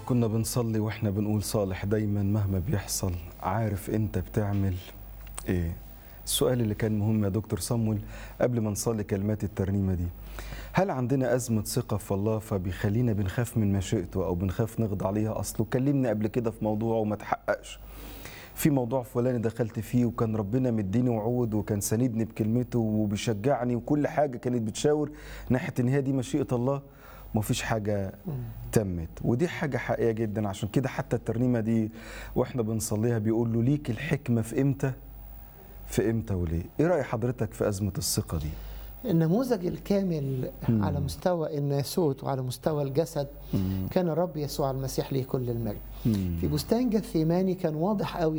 كنا بنصلي واحنا بنقول صالح دايما مهما بيحصل عارف انت بتعمل ايه السؤال اللي كان مهم يا دكتور صمول قبل ما نصلي كلمات الترنيمه دي هل عندنا أزمة ثقة في الله فبيخلينا بنخاف من مشيئته أو بنخاف نخضع ليها أصله كلمني قبل كده في موضوع وما تحققش في موضوع فلاني دخلت فيه وكان ربنا مديني وعود وكان ساندني بكلمته وبيشجعني وكل حاجة كانت بتشاور ناحية إن هي دي مشيئة الله ومفيش حاجة تمت ودي حاجة حقيقية جدا عشان كده حتى الترنيمة دي واحنا بنصليها بيقول له ليك الحكمة في إمتى في إمتى وليه إيه رأي حضرتك في أزمة الثقة دي النموذج الكامل مم. على مستوى الناسوت وعلى مستوى الجسد مم. كان الرب يسوع المسيح ليه كل المجد مم. في بستان جثيماني كان واضح قوي